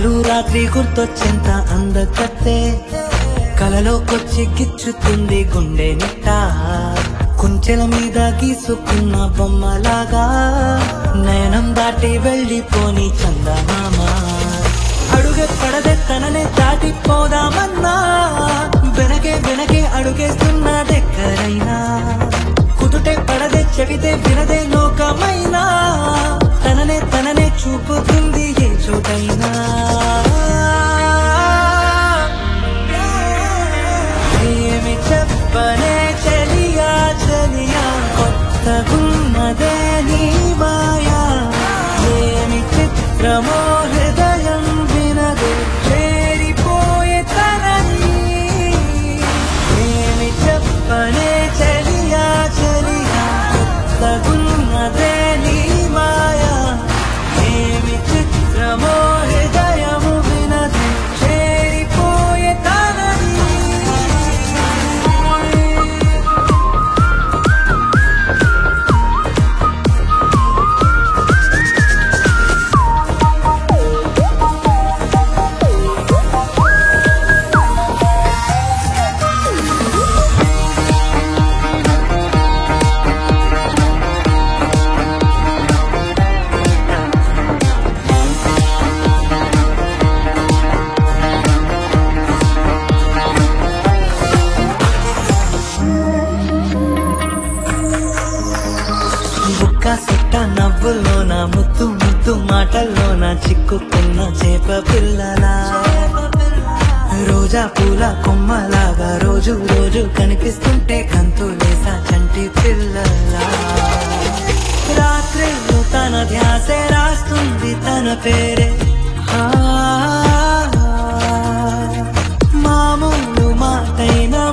పగలు రాత్రి గుర్తొచ్చేంత అందకత్తే కలలోకొచ్చి గిచ్చుతుంది గుండె నిట్ట కుంచెల మీద గీసుకున్న బొమ్మలాగా నయనం దాటి వెళ్ళిపోని చందమామ అడుగే పడదే తననే దాటిపోదామన్నా వెనకే వెనకే అడుగేస్తున్న దగ్గరైనా కుదుటే పడదే చెబితే వినదే లోకమైనా తననే తననే చూపుతుంది ఏ చోటైనా ఏమి చెప్పనే చెలియా చెలియా కొత్తగున్నదే నీ మాయా ఏమి చిత్రమో హృదయం వినదు చేరిపోయే తనని ఏమి చెప్పనే చెలియా చెలియా కొత్తగున్నదే నీ మాయా ఏమి చిత్రమో హృదయము వినదు చేరిపోయే తనని బుక్క సుట్ట నవ్వుల్లోన ముద్దు ముద్దు మాటల్లోన చిక్కుకున్న చేప పిల్లలా రోజా పూల కొమ్మలాగా రోజు రోజు కనిపిస్తుంటే కంతులేసా చంటి పిల్లలా రాత్రి తన ధ్యాసే రాస్తుంది తన పేరే ఆ, మామూలు మాటైన